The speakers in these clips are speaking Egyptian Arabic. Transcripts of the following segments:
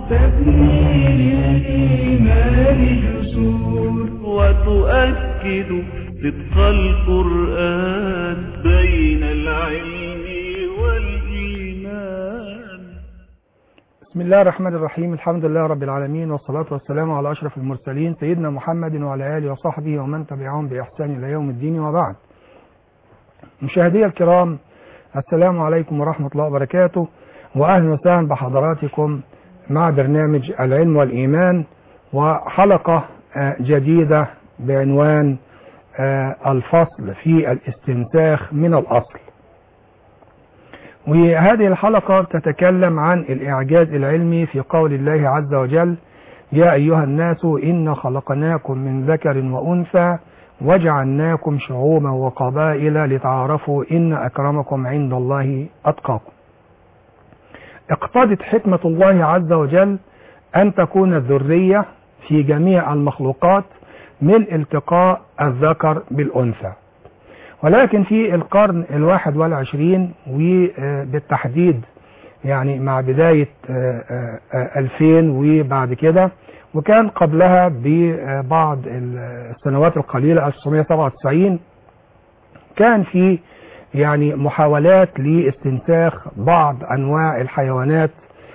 تبني للإيمان جسور وتؤكد صدق القرآن بين العلم والإيمان بسم الله الرحمن الرحيم الحمد لله رب العالمين والصلاة والسلام على أشرف المرسلين سيدنا محمد وعلى آله وصحبه ومن تبعهم بإحسان إلى يوم الدين وبعد مشاهدي الكرام السلام عليكم ورحمة الله وبركاته وأهلا وسهلا بحضراتكم مع برنامج العلم والإيمان وحلقة آه، جديدة بعنوان آه، الفصل في الاستنساخ من الأصل وهذه الحلقة تتكلم عن الإعجاز العلمي في قول الله عز وجل يا أيها الناس إنا خلقناكم من ذكر وأنثى وجعلناكم شعوبا وقبائل لتعارفوا إن أكرمكم عند الله أتقاكم اقتضت حكمة الله عز وجل أن تكون الذرية في جميع المخلوقات من التقاء الذكر بالأنثى ولكن في القرن الواحد والعشرين وبالتحديد يعني مع بداية ألفين وبعد كده وكان قبلها ببعض السنوات القليلة 1997 كان في يعني محاولات لاستنساخ بعض أنواع الحيوانات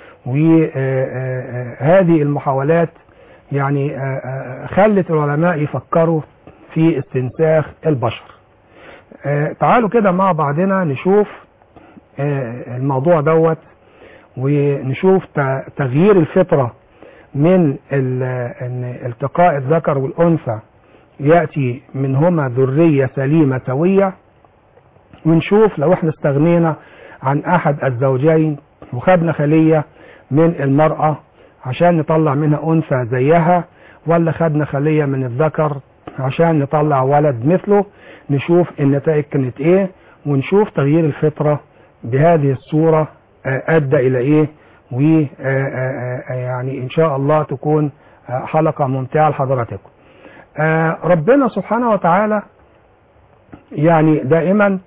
وهذه المحاولات يعني خلت العلماء يفكروا في استنساخ البشر تعالوا كده مع بعضنا نشوف الموضوع دوت ونشوف تغيير الفطرة من ان التقاء الذكر والأنثى يأتي منهما ذرية سليمة سوية ونشوف لو احنا استغنينا عن أحد الزوجين وخدنا خلية من المرأة عشان نطلع منها أنثى زيها ولا خدنا خلية من الذكر عشان نطلع ولد مثله نشوف النتائج كانت ايه ونشوف تغيير الفطرة بهذه الصورة ادى الى ايه و يعني ان شاء الله تكون حلقة ممتعة لحضراتكم ربنا سبحانه وتعالى يعني دائما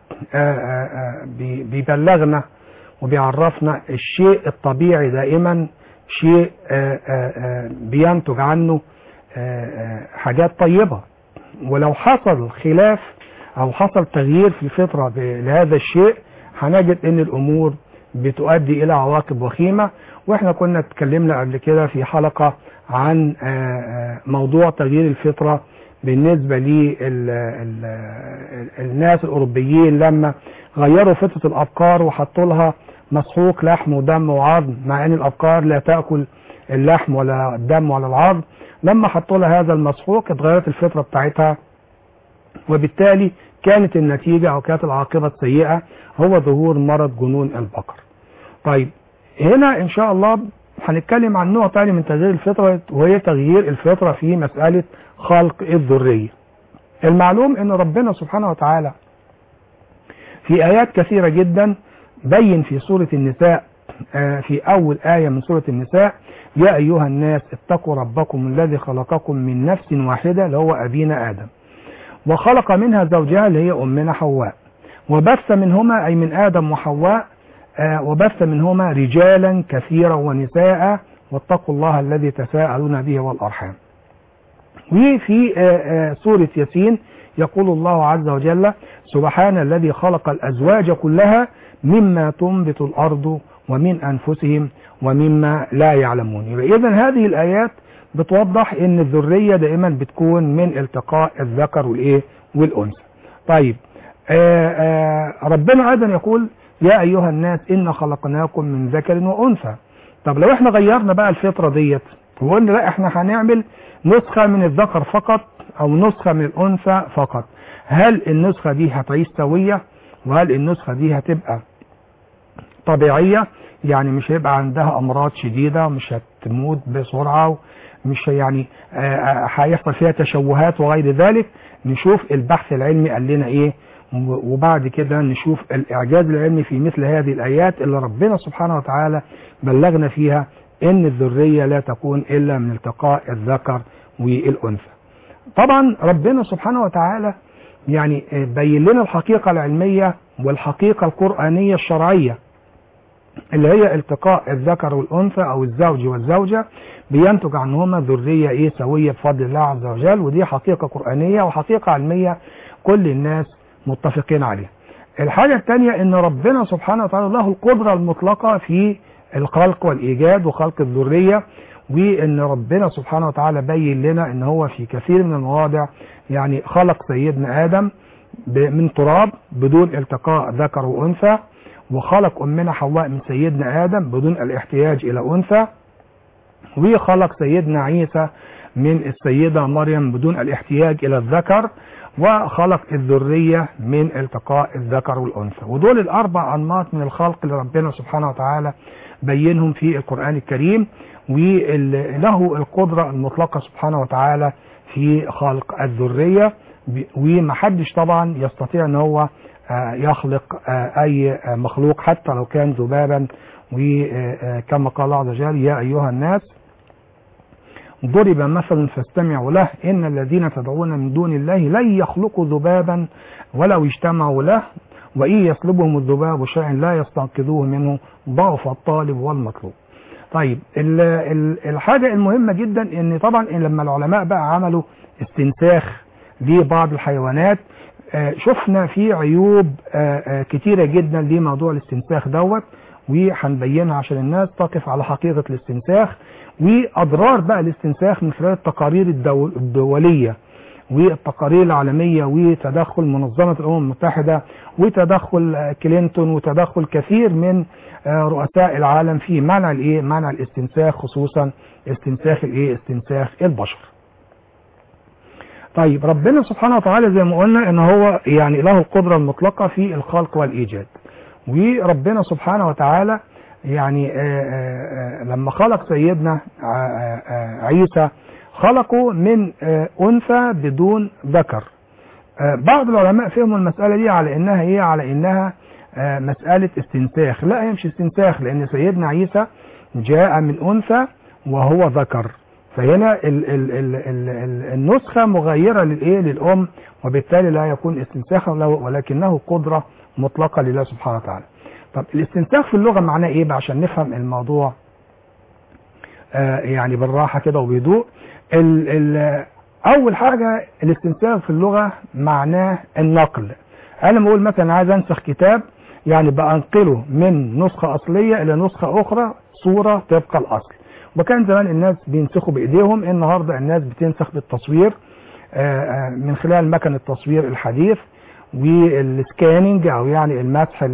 بيبلغنا وبيعرفنا الشيء الطبيعي دائما شيء بينتج عنه حاجات طيبة ولو حصل خلاف او حصل تغيير في الفطرة لهذا الشيء هنجد ان الامور بتؤدي الى عواقب وخيمة واحنا كنا اتكلمنا قبل كده في حلقة عن موضوع تغيير الفطرة بالنسبة للناس الاوروبيين لما غيروا فطرة الابقار وحطوا لها مسحوق لحم ودم وعظم مع ان الابقار لا تأكل اللحم ولا الدم ولا العظم لما حطوا لها هذا المسحوق اتغيرت الفطرة بتاعتها وبالتالي كانت النتيجة او كانت العاقبة السيئة هو ظهور مرض جنون البقر طيب هنا ان شاء الله هنتكلم عن نوع تاني من تغيير الفطرة وهي تغيير الفطرة في مسألة خلق الذرية المعلوم ان ربنا سبحانه وتعالى في ايات كثيرة جدا بين في سورة النساء في اول آية من سورة النساء يا ايها الناس اتقوا ربكم الذي خلقكم من نفس واحدة اللي هو ابينا ادم وخلق منها زوجها اللي هي أمنا حواء وبث منهما أي من آدم وحواء آه وبث منهما رجالا كثيرا ونساء واتقوا الله الذي تساءلون به والأرحام وفي آه آه سورة ياسين يقول الله عز وجل سبحان الذي خلق الأزواج كلها مما تنبت الأرض ومن أنفسهم ومما لا يعلمون إذا هذه الآيات بتوضح ان الذرية دائما بتكون من التقاء الذكر والايه والانثى طيب آآ آآ ربنا ايضا يقول يا ايها الناس ان خلقناكم من ذكر وانثى طب لو احنا غيرنا بقى الفطرة ديت وقلنا لا احنا هنعمل نسخة من الذكر فقط او نسخة من الانثى فقط هل النسخة دي هتعيش سوية وهل النسخة دي هتبقى طبيعية يعني مش هيبقى عندها امراض شديدة مش هتموت بسرعة مش يعني هيحصل فيها تشوهات وغير ذلك نشوف البحث العلمي قال لنا ايه وبعد كده نشوف الاعجاز العلمي في مثل هذه الايات اللي ربنا سبحانه وتعالى بلغنا فيها ان الذرية لا تكون الا من التقاء الذكر والانثى طبعا ربنا سبحانه وتعالى يعني بين لنا الحقيقة العلمية والحقيقة القرآنية الشرعية اللي هي التقاء الذكر والانثى او الزوج والزوجه بينتج عنهما ذريه ايه سويه بفضل الله عز وجل ودي حقيقه قرانيه وحقيقه علميه كل الناس متفقين عليها. الحاجه الثانيه ان ربنا سبحانه وتعالى له القدره المطلقه في الخلق والايجاد وخلق الذريه وان ربنا سبحانه وتعالى بين لنا ان هو في كثير من المواضع يعني خلق سيدنا ادم من تراب بدون التقاء ذكر وانثى وخلق امنا حواء من سيدنا ادم بدون الاحتياج الى انثى وخلق سيدنا عيسى من السيده مريم بدون الاحتياج الى الذكر وخلق الذريه من التقاء الذكر والانثى ودول الاربع انماط من الخلق اللي ربنا سبحانه وتعالى بينهم في القران الكريم وله القدره المطلقه سبحانه وتعالى في خلق الذريه ومحدش طبعا يستطيع ان هو يخلق اي مخلوق حتى لو كان ذبابا وكما قال الله عز وجل يا ايها الناس ضرب مثل فاستمعوا له ان الذين تدعون من دون الله لن يخلقوا ذبابا ولو اجتمعوا له وان يسلبهم الذباب شيئا لا يستنقذوه منه ضعف الطالب والمطلوب طيب الحاجه المهمه جدا ان طبعا لما العلماء بقى عملوا استنساخ لبعض الحيوانات شفنا في عيوب كتيرة جدا لموضوع الاستنساخ دوت وهنبينها عشان الناس تقف على حقيقة الاستنساخ وأضرار بقى الاستنساخ من خلال التقارير الدولية والتقارير العالمية وتدخل منظمة الأمم المتحدة وتدخل كلينتون وتدخل كثير من رؤساء العالم في منع الايه منع الاستنساخ خصوصا استنساخ الايه استنساخ البشر طيب ربنا سبحانه وتعالى زي ما قلنا ان هو يعني له القدرة المطلقة في الخلق والإيجاد وربنا سبحانه وتعالى يعني آآ آآ لما خلق سيدنا عيسى خلقه من أنثى بدون ذكر بعض العلماء فهموا المسألة دي على انها ايه على انها مسألة استنساخ لا هي مش استنساخ لان سيدنا عيسى جاء من أنثى وهو ذكر فهنا ال ال ال ال ال النسخة مغيرة للإيه للأم وبالتالي لا يكون استنساخا ولكنه قدرة مطلقة لله سبحانه وتعالى طب الاستنساخ في اللغة معناه إيه بقى عشان نفهم الموضوع آه يعني بالراحة كده وبهدوء ال ال أول حاجة الاستنساخ في اللغة معناه النقل أنا لما أقول مثلا عايز أنسخ كتاب يعني بأنقله من نسخة أصلية إلى نسخة أخرى صورة طبق الأصل وكان زمان الناس بينسخوا بايديهم النهارده الناس بتنسخ بالتصوير من خلال مكن التصوير الحديث والسكاننج او يعني المسح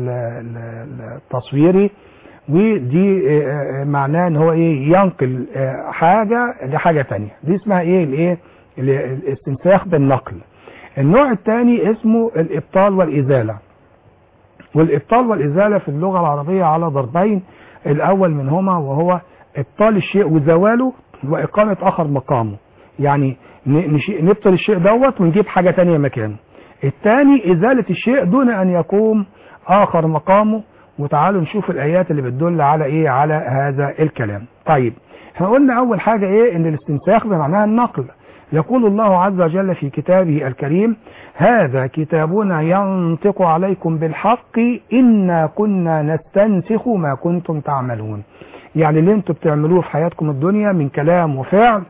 التصويري ودي معناه ان هو ايه ينقل حاجه لحاجه ثانيه دي اسمها ايه الايه الاستنساخ بالنقل النوع الثاني اسمه الابطال والازاله والابطال والازاله في اللغه العربيه على ضربين الاول منهما وهو ابطال الشيء وزواله واقامه اخر مقامه يعني نبطل الشيء دوت ونجيب حاجه تانية مكانه الثاني ازاله الشيء دون ان يقوم اخر مقامه وتعالوا نشوف الايات اللي بتدل على ايه على هذا الكلام طيب احنا قلنا اول حاجه ايه ان الاستنساخ بمعناها النقل يقول الله عز وجل في كتابه الكريم هذا كتابنا ينطق عليكم بالحق إنا كنا نستنسخ ما كنتم تعملون يعني اللي انتم بتعملوه في حياتكم الدنيا من كلام وفعل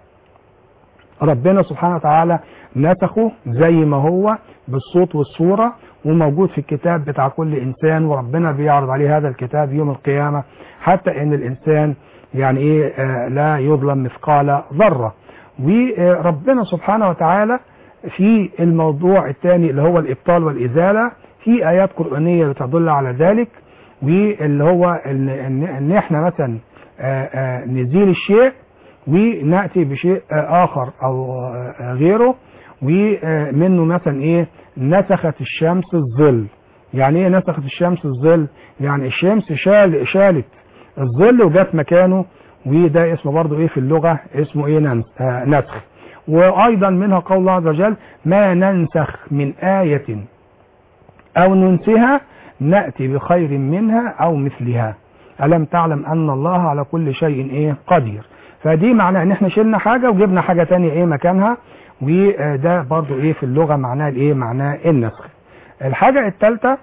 ربنا سبحانه وتعالى نسخه زي ما هو بالصوت والصورة وموجود في الكتاب بتاع كل إنسان وربنا بيعرض عليه هذا الكتاب يوم القيامة حتى إن الإنسان يعني إيه آه لا يظلم مثقال ذرة وربنا سبحانه وتعالى في الموضوع الثاني اللي هو الإبطال والإزالة في آيات قرآنية بتدل على ذلك واللي هو إن, إن إحنا مثلا آآ آآ نزيل الشيء ونأتي بشيء آخر أو غيره ومنه مثلا إيه نسخت الشمس الظل يعني إيه نسخت الشمس الظل يعني الشمس شال شالت الظل وجات مكانه وده اسمه برضه ايه في اللغة اسمه ايه نسخ وايضا منها قول الله عز وجل ما ننسخ من آية او ننسها نأتي بخير منها او مثلها ألم تعلم أن الله على كل شيء ايه قدير فدي معناه ان احنا شلنا حاجة وجبنا حاجة تانية ايه مكانها وده برضو ايه في اللغة معناه الايه معناه النسخ الحاجة الثالثة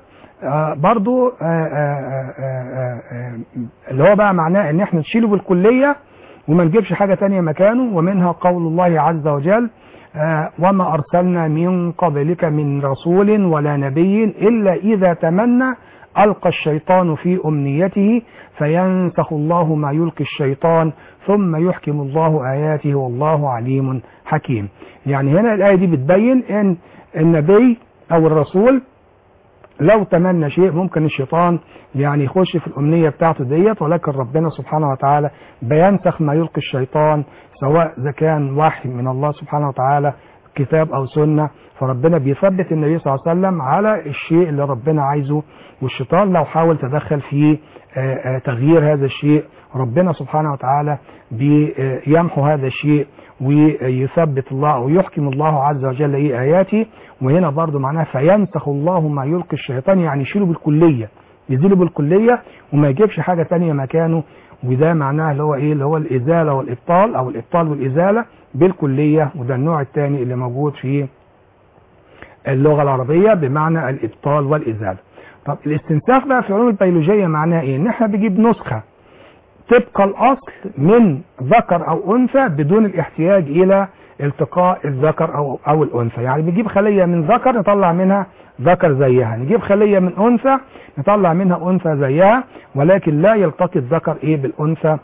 آه برضو آه آه آه آه اللي هو بقى معناه ان احنا نشيله بالكلية وما نجيبش حاجة تانية مكانه ومنها قول الله عز وجل آه وما أرسلنا من قبلك من رسول ولا نبي إلا إذا تمنى ألقى الشيطان في أمنيته فينسخ الله ما يلقي الشيطان ثم يحكم الله آياته والله عليم حكيم يعني هنا الآية دي بتبين أن النبي أو الرسول لو تمنى شيء ممكن الشيطان يعني يخش في الأمنية بتاعته ديت ولكن ربنا سبحانه وتعالى بينسخ ما يلقي الشيطان سواء إذا كان وحي من الله سبحانه وتعالى كتاب أو سنة فربنا بيثبت النبي صلى الله عليه وسلم على الشيء اللي ربنا عايزه والشيطان لو حاول تدخل في تغيير هذا الشيء ربنا سبحانه وتعالى بيمحو هذا الشيء ويثبت الله ويحكم الله عز وجل ايه اياته وهنا برضو معناها فينسخ الله ما يلقي الشيطان يعني يشيله بالكليه يزيله بالكليه وما يجيبش حاجه تانية مكانه وده معناه اللي هو ايه اللي هو الازاله والابطال او الابطال والازاله بالكليه وده النوع الثاني اللي موجود في اللغه العربيه بمعنى الابطال والازاله طب الاستنساخ بقى في العلوم البيولوجيه معناه ايه ان احنا بنجيب نسخه طبق الاصل من ذكر او انثى بدون الاحتياج الى التقاء الذكر او او الانثى يعني بنجيب خليه من ذكر نطلع منها ذكر زيها نجيب خليه من انثى نطلع منها انثى زيها ولكن لا يلتقي الذكر ايه بالانثى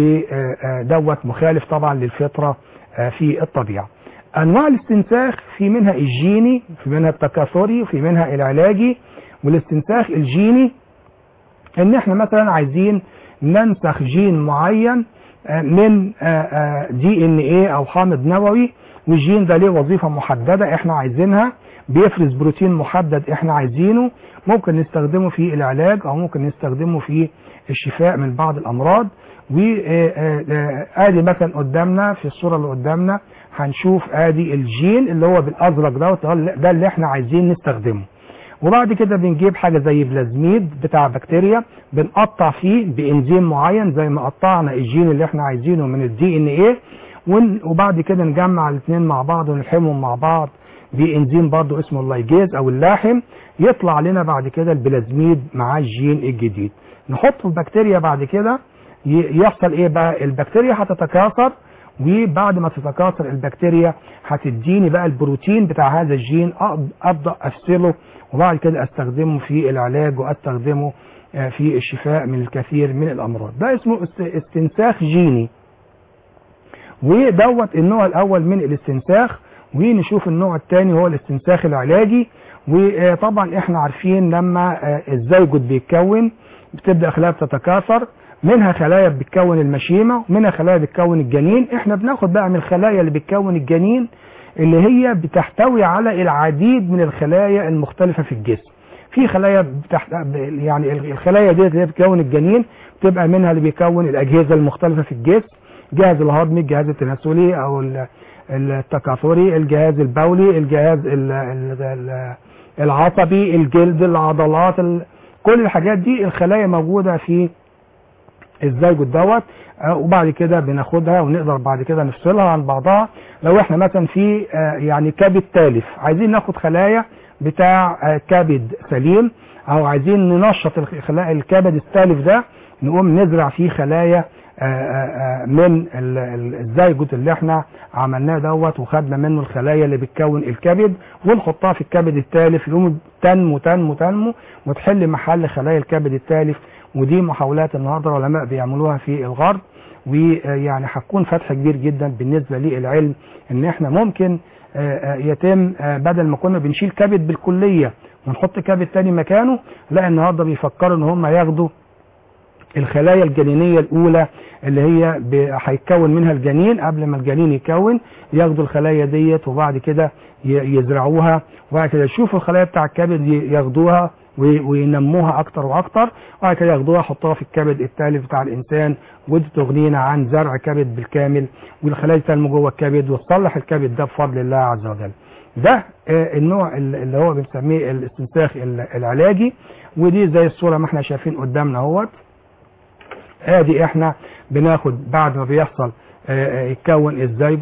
ودوت مخالف طبعا للفطره في الطبيعه انواع الاستنساخ في منها الجيني في منها التكاثري وفي منها العلاجي والاستنساخ الجيني ان احنا مثلا عايزين ننسخ جين معين من دي ان ايه او حامض نووي والجين ده ليه وظيفة محددة احنا عايزينها بيفرز بروتين محدد احنا عايزينه ممكن نستخدمه في العلاج او ممكن نستخدمه في الشفاء من بعض الامراض وادي مثلا قدامنا في الصورة اللي قدامنا هنشوف ادي الجين اللي هو بالازرق دوت ده اللي احنا عايزين نستخدمه وبعد كده بنجيب حاجة زي بلازميد بتاع بكتيريا بنقطع فيه بانزيم معين زي ما قطعنا الجين اللي احنا عايزينه من الدي ان ايه وبعد كده نجمع الاثنين مع بعض ونلحمهم مع بعض بانزيم برضو اسمه اللايجيز او اللاحم يطلع لنا بعد كده البلازميد مع الجين الجديد نحطه في البكتيريا بعد كده يحصل ايه بقى البكتيريا هتتكاثر وبعد ما تتكاثر البكتيريا هتديني بقى البروتين بتاع هذا الجين ابدا افصله وبعد كده استخدمه في العلاج واستخدمه في الشفاء من الكثير من الامراض ده اسمه استنساخ جيني ودوت النوع الاول من الاستنساخ ونشوف النوع الثاني هو الاستنساخ العلاجي وطبعا احنا عارفين لما الزيجوت بيتكون بتبدا خلايا بتتكاثر منها خلايا بتكون المشيمه ومنها خلايا بتكون الجنين احنا بناخد بقى من الخلايا اللي بتكون الجنين اللي هي بتحتوي على العديد من الخلايا المختلفه في الجسم في خلايا بتحت... يعني الخلايا دي اللي بتكون الجنين بتبقى منها اللي بيكون الاجهزه المختلفه في الجسم الجهاز الهضمي الجهاز التناسلي او التكاثري الجهاز البولي الجهاز العصبي الجلد العضلات كل الحاجات دي الخلايا موجوده في الزيجوت دوت وبعد كده بناخدها ونقدر بعد كده نفصلها عن بعضها لو احنا مثلا في يعني كبد تالف عايزين ناخد خلايا بتاع كبد سليم او عايزين ننشط الخلايا الكبد التالف ده نقوم نزرع فيه خلايا من الزيجوت اللي احنا عملناه دوت وخدنا منه الخلايا اللي بتكون الكبد ونحطها في الكبد التالف يقوم تنمو تنمو تنمو وتحل محل خلايا الكبد التالف ودي محاولات النهارده العلماء بيعملوها في الغرب ويعني هتكون فتح كبير جدا بالنسبه للعلم ان احنا ممكن يتم بدل ما كنا بنشيل كبد بالكليه ونحط كبد تاني مكانه لا النهارده بيفكروا ان هم ياخدوا الخلايا الجنينية الأولى اللي هي هيتكون منها الجنين قبل ما الجنين يكون ياخدوا الخلايا ديت وبعد كده يزرعوها وبعد كده يشوفوا الخلايا بتاع الكبد ياخدوها وينموها اكتر واكتر وبعد كده ياخدوها يحطوها في الكبد التالف بتاع الانسان ودي تغنينا عن زرع كبد بالكامل والخلايا تنمو جوه الكبد وتصلح الكبد ده بفضل الله عز وجل. ده النوع اللي هو بنسميه الاستنساخ العلاجي ودي زي الصوره ما احنا شايفين قدامنا اهوت ادي احنا بناخد بعد ما بيحصل يتكون الزيجوت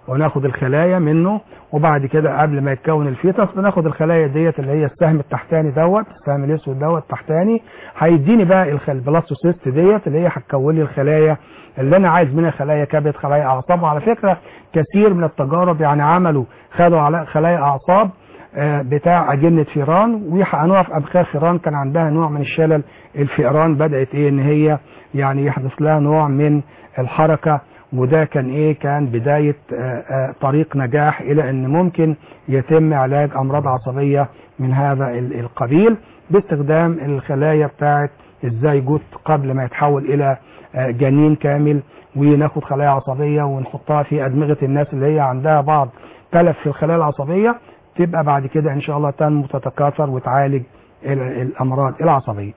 وناخد الخلايا منه وبعد كده قبل ما يتكون الفيتس بناخد الخلايا ديت اللي هي السهم التحتاني دوت السهم الاسود دوت تحتاني هيديني بقى الخل- البلاستوسيست ديت اللي هي هتكون لي الخلايا اللي انا عايز منها خلايا كبد خلايا اعصاب وعلى فكره كثير من التجارب يعني عملوا خدوا على خلايا اعصاب آه، بتاع أجنة فيران ويحقنوها في أبخار فيران كان عندها نوع من الشلل الفئران بدأت إيه إن هي يعني يحدث لها نوع من الحركة وده كان إيه كان بداية آه، آه، طريق نجاح إلى إن ممكن يتم علاج أمراض عصبية من هذا ال- القبيل باستخدام الخلايا بتاعة الزيجوت قبل ما يتحول إلى آه، جنين كامل وناخد خلايا عصبية ونحطها في أدمغة الناس اللي هي عندها بعض تلف في الخلايا العصبية تبقى بعد كده ان شاء الله تنمو وتتكاثر وتعالج ال- الامراض العصبيه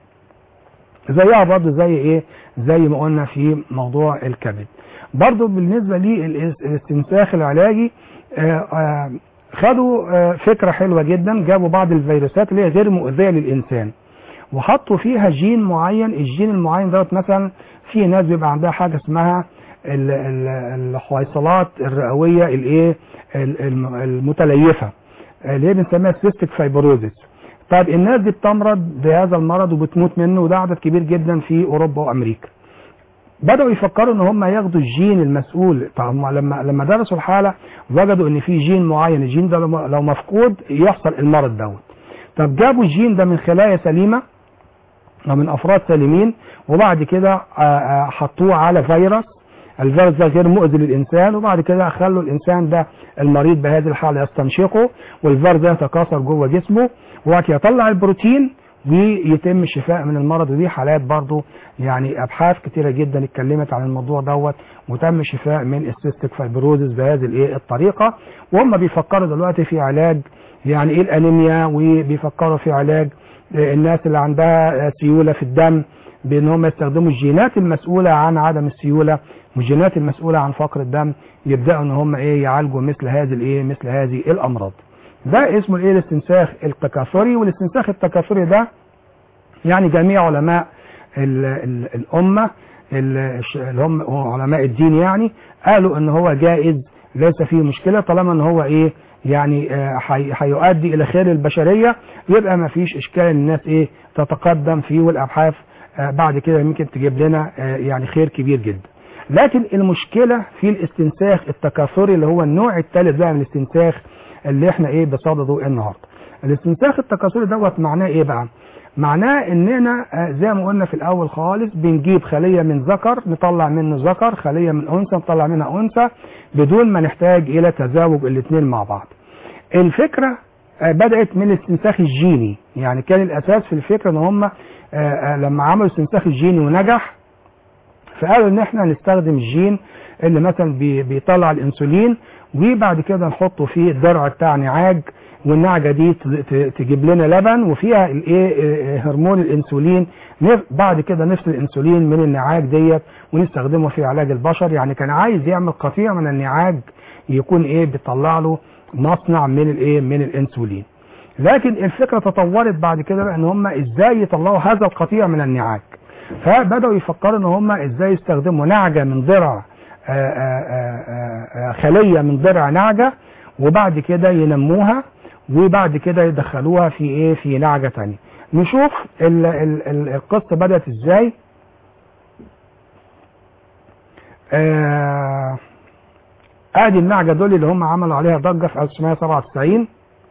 زيها برضه زي ايه زي ما قلنا في موضوع الكبد برضه بالنسبه للاستنساخ العلاجي آه، آه، خدوا آه، فكره حلوه جدا جابوا بعض الفيروسات اللي هي غير مؤذيه للانسان وحطوا فيها جين معين الجين المعين دوت مثلا في ناس بيبقى عندها حاجه اسمها ال- ال- الحويصلات الرئويه الايه ال- الم- المتليفه اللي هي بنسميها سيستيك فايبروزيس طيب الناس دي بتمرض بهذا المرض وبتموت منه وده عدد كبير جدا في اوروبا وامريكا بدأوا يفكروا ان هم ياخدوا الجين المسؤول طب هم لما لما درسوا الحاله وجدوا ان في جين معين الجين ده لو لو مفقود يحصل المرض دوت طب جابوا الجين ده من خلايا سليمه او من افراد سليمين وبعد كده آه، آه، حطوه على فيروس الفيروس ده غير مؤذي للانسان وبعد كده خلوا الانسان ده المريض بهذه الحاله يستنشقه والفيروس ده يتكاثر جوه جسمه وبعد كده يطلع البروتين ويتم الشفاء من المرض ودي حالات برضو يعني ابحاث كتيره جدا اتكلمت عن الموضوع دوت وتم الشفاء من السيستيك فايبروزس بهذه الايه الطريقه وهم بيفكروا دلوقتي في علاج يعني ايه الانيميا وبيفكروا في علاج آه، الناس اللي عندها آه، سيوله في الدم بان هم يستخدموا الجينات المسؤوله عن عدم السيوله والجينات المسؤوله عن فقر الدم يبداوا ان هم ايه يعالجوا مثل هذه الايه مثل هذه الامراض ده اسمه الايه الاستنساخ التكاثري والاستنساخ التكاثري ده يعني جميع علماء ال ال الامه ال- الش- اللي هم علماء الدين يعني قالوا ان هو جائز ليس فيه مشكله طالما ان هو ايه يعني آه، حي- هيؤدي الى خير البشريه يبقى ما فيش اشكال ان الناس ايه تتقدم فيه والابحاث آه، بعد كده ممكن تجيب لنا آه، يعني خير كبير جدا لكن المشكله في الاستنساخ التكاثري اللي هو النوع الثالث بقى من الاستنساخ اللي احنا ايه بصدده النهارده الاستنساخ التكاثري دوت معناه ايه بقى معناه اننا آه، زي ما قلنا في الاول خالص بنجيب خليه من ذكر نطلع منه ذكر خليه من انثى نطلع منها انثى بدون ما نحتاج الى تزاوج الاثنين مع بعض الفكره آه، بدات من الاستنساخ الجيني يعني كان الاساس في الفكره ان هم آه، آه، لما عملوا الاستنساخ الجيني ونجح فقالوا ان احنا نستخدم الجين اللي مثلا بي- بيطلع الانسولين وبعد كده نحطه في الدرع بتاع نعاج والنعجه دي ت- ت- تجيب لنا لبن وفيها الايه آه، هرمون الانسولين نف- بعد كده نفصل الانسولين من النعاج ديت ونستخدمه في علاج البشر يعني كان عايز يعمل قطيع من النعاج يكون ايه بيطلع له مصنع من الايه من الانسولين لكن الفكره تطورت بعد كده بقى ان هم ازاي يطلعوا هذا القطيع من النعاج فبداوا يفكروا ان هم ازاي يستخدموا نعجه من ضرع آه، آه، آه، آه، خليه من ضرع نعجه وبعد كده ينموها وبعد كده يدخلوها في ايه في نعجه تانية نشوف ال ال ال القصه بدات ازاي آه ادي النعجه دول اللي هم عملوا عليها ضجه في 1997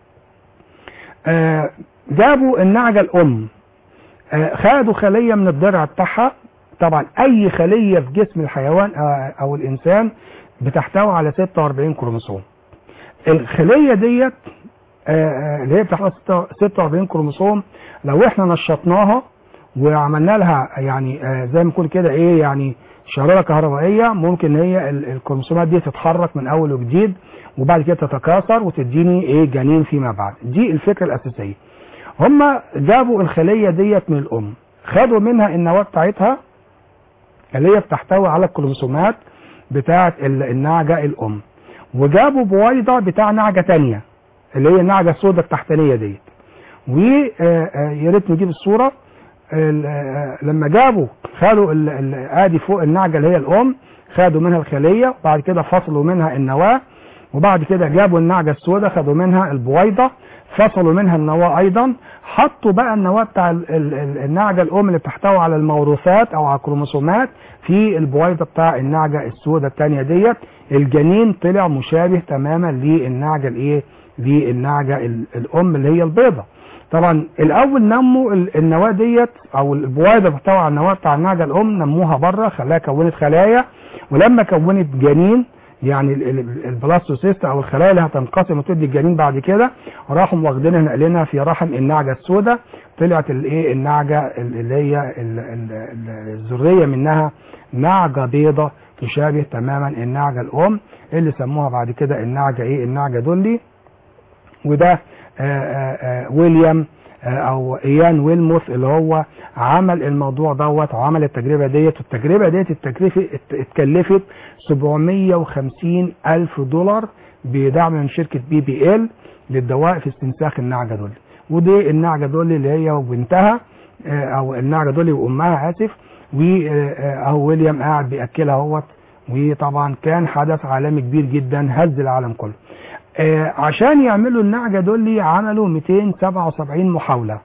آه جابوا النعجه الام آه خدوا خليه من الضرع بتاعها طبعا اي خليه في جسم الحيوان آه او الانسان بتحتوي على 46 كروموسوم الخليه ديت آه، آه، اللي هي بتحتوي 46 كروموسوم لو احنا نشطناها وعملنا لها يعني آه، زي ما نقول كده ايه يعني شراره كهربائيه ممكن هي ال- الكروموسومات دي تتحرك من اول وجديد وبعد كده تتكاثر وتديني ايه جنين فيما بعد دي الفكره الاساسيه هم جابوا الخليه ديت من الام خدوا منها النواه بتاعتها اللي هي بتحتوي على الكروموسومات بتاعه ال- النعجه الام وجابوا بويضه بتاع نعجه تانية اللي هي النعجه السوداء التحتانيه ديت ويا ريت نجيب الصوره ال- آه، لما جابوا خدوا ال- ال- ادي فوق النعجه اللي هي الام خدوا منها الخليه وبعد كده فصلوا منها النواه وبعد كده جابوا النعجة السوداء خدوا منها البويضة فصلوا منها النواة ايضا حطوا بقى النواة بتاع ال- ال- ال- النعجة الام اللي بتحتوي على الموروثات او على الكروموسومات في البويضة بتاع النعجة السوداء التانية ديت الجنين طلع مشابه تماما للنعجة الايه للنعجة ال- الام اللي هي البيضة طبعا الاول نموا ال- النواه ديت او البويضه بتحتوي على النواه بتاع النعجه الام نموها بره خلاها كونت خلايا ولما كونت جنين يعني ال- ال- البلاستوسيست او الخلايا اللي هتنقسم وتدي الجنين بعد كده راحوا واخدينها نقلينها في رحم النعجه السوداء طلعت الايه النعجه ال- اللي هي ال- ال- ال- الذريه منها نعجه بيضه تشابه تماما النعجه الام اللي سموها بعد كده النعجه ايه النعجه دولي وده آه، آه، آه، ويليام آه، او ايان ويلموث اللي هو عمل الموضوع دوت وعمل التجربه ديت والتجربه ديت التكلفه ات- اتكلفت 750 الف دولار بدعم من شركه بي بي ال للدواء في استنساخ النعجه دول ودي النعجه دول اللي هي وبنتها آه، او النعجه دول وامها اسف واهو ويليام قاعد بياكلها اهوت وطبعا كان حدث عالمي كبير جدا هز العالم كله آه، عشان يعملوا النعجة دول عملوا 277 محاولة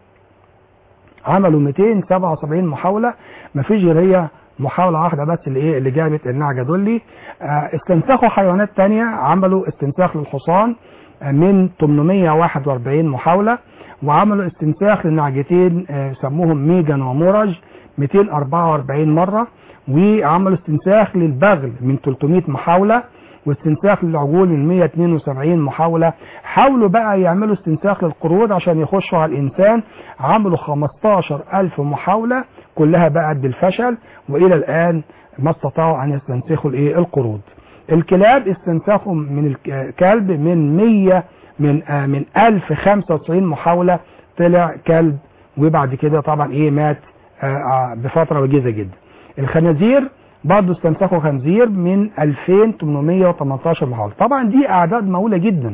عملوا 277 محاولة مفيش غير هي محاولة واحدة بس اللي ايه اللي جابت النعجة دول آه، استنسخوا حيوانات تانية عملوا استنساخ للحصان آه، من 841 محاولة وعملوا استنساخ للنعجتين آه، سموهم ميجان ومورج 244 مرة وعملوا استنساخ للبغل من 300 محاولة واستنساخ للعجول من 172 محاولة حاولوا بقى يعملوا استنساخ للقرود عشان يخشوا على الإنسان عملوا 15 ألف محاولة كلها بقت بالفشل وإلى الآن ما استطاعوا أن يستنسخوا الإيه القرود الكلاب استنسخوا من الكلب من 100 من آه من 1095 محاولة طلع كلب وبعد كده طبعا إيه مات آه آه بفترة وجيزة جدا الخنازير برضه استنسخوا خنزير من 2818 محاولة طبعا دي اعداد مهولة جدا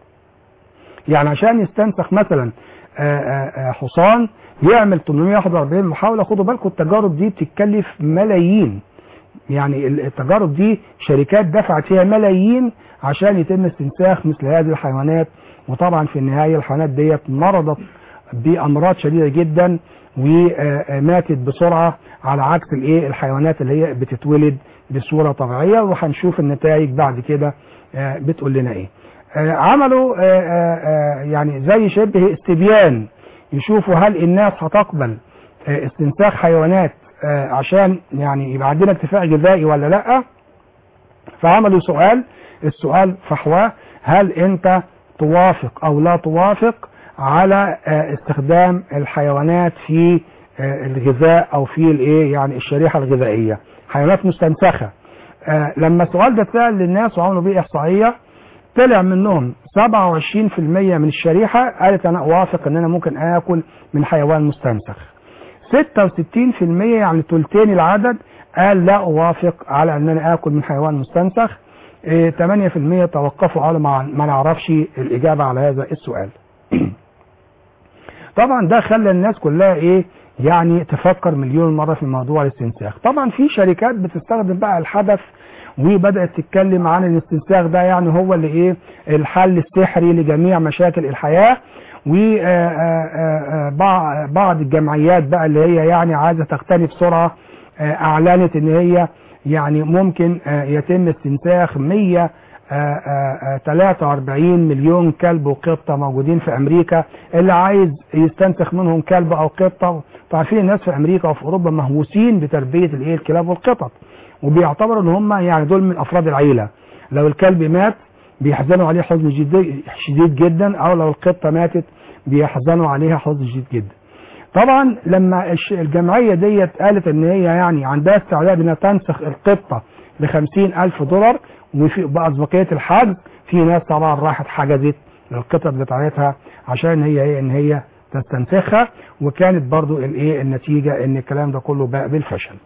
يعني عشان يستنسخ مثلا آآ آآ حصان يعمل 841 محاولة خدوا بالكم التجارب دي بتتكلف ملايين يعني التجارب دي شركات دفعت فيها ملايين عشان يتم استنساخ مثل هذه الحيوانات وطبعا في النهاية الحيوانات ديت مرضت بأمراض شديدة جدا وماتت بسرعة على عكس الايه الحيوانات اللي هي بتتولد بصورة طبيعية وهنشوف النتائج بعد كده بتقول لنا ايه عملوا يعني زي شبه استبيان يشوفوا هل الناس هتقبل استنساخ حيوانات عشان يعني يبقى عندنا اكتفاء غذائي ولا لا فعملوا سؤال السؤال فحواه هل انت توافق او لا توافق على استخدام الحيوانات في الغذاء او في الايه يعني الشريحه الغذائيه حيوانات مستنسخه لما السؤال ده اتسال للناس وعملوا بيه احصائيه طلع منهم 27% من الشريحه قالت انا اوافق ان انا ممكن اكل من حيوان مستنسخ 66% يعني ثلثين العدد قال لا اوافق على ان انا اكل من حيوان مستنسخ 8% توقفوا على ما نعرفش الاجابه على هذا السؤال طبعا ده خلى الناس كلها ايه يعني تفكر مليون مرة في موضوع الاستنساخ طبعا في شركات بتستخدم بقى الحدث وبدأت تتكلم عن الاستنساخ ده يعني هو اللي ايه الحل السحري لجميع مشاكل الحياة وبعض الجمعيات بقى اللي هي يعني عايزة تغتني بسرعة اعلنت ان هي يعني ممكن يتم استنساخ 100 43 مليون كلب وقطة موجودين في أمريكا اللي عايز يستنسخ منهم كلب أو قطة تعرفين الناس في أمريكا وفي أوروبا مهووسين بتربية الإيه الكلاب والقطط وبيعتبروا إن هم يعني دول من أفراد العيلة لو الكلب مات بيحزنوا عليه حزن جديد شديد جدا أو لو القطة ماتت بيحزنوا عليها حزن شديد جدا طبعا لما الجمعية ديت قالت ان هي يعني عندها استعداد انها تنسخ القطة ب ألف دولار وفي بأسبقية الحجز في ناس طبعا راحت حجزت القطط بتاعتها عشان هي ايه ان هي تستنسخها وكانت برضو الايه النتيجة ان الكلام ده كله بقى بالفشل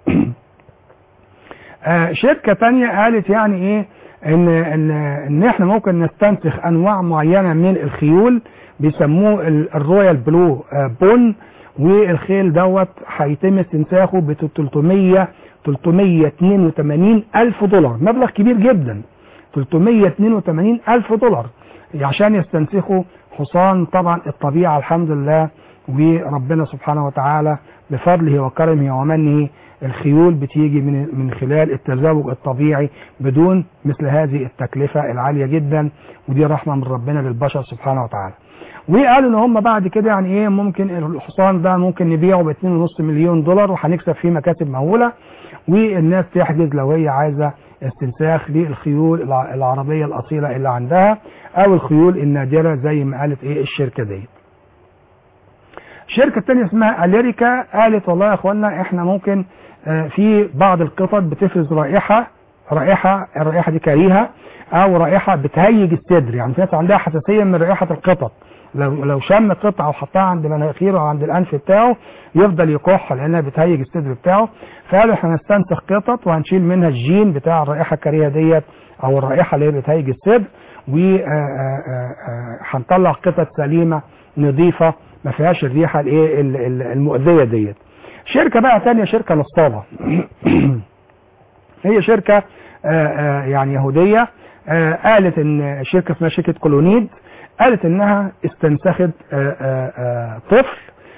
آه شركة تانية قالت يعني ايه ان ان ان احنا ممكن نستنسخ انواع معينة من الخيول بيسموه الرويال بلو آه بون والخيل دوت هيتم استنساخه ب 300 382 ألف دولار مبلغ كبير جدا 382 ألف دولار عشان يستنسخوا حصان طبعا الطبيعة الحمد لله وربنا سبحانه وتعالى بفضله وكرمه ومنه الخيول بتيجي من من خلال التزاوج الطبيعي بدون مثل هذه التكلفة العالية جدا ودي رحمة من ربنا للبشر سبحانه وتعالى وقالوا ان هم بعد كده يعني ايه ممكن الحصان ده ممكن نبيعه ب 2.5 مليون دولار وهنكسب فيه مكاسب مهوله والناس تحجز لو هي عايزه استنساخ للخيول الع- العربيه الاصيله اللي عندها او الخيول النادره زي ما قالت ايه الشركه دي. الشركه الثانيه اسمها اليريكا قالت والله يا اخوانا احنا ممكن آه، في بعض القطط بتفرز رائحه رائحه الرائحه دي كريهه او رائحه بتهيج الصدر يعني في ناس عندها حساسيه من رائحه القطط لو لو شم قطعه وحطها عند مناخيره او عند الانف بتاعه يفضل يكح لانها بتهيج الصدر بتاعه فقالوا احنا هنستنسخ قطط وهنشيل منها الجين بتاع الرائحه الكريهه ديت او الرائحه اللي هي بتهيج الصدر وهنطلع قطط سليمه نظيفه ما فيهاش الريحه الايه ال- ال- المؤذيه ديت. شركه بقى ثانيه شركه نصابه هي شركه آه، آه، يعني يهوديه آه، قالت ان شركه اسمها شركه كولونيد قالت انها استنسخت آه، آه، آه، طفل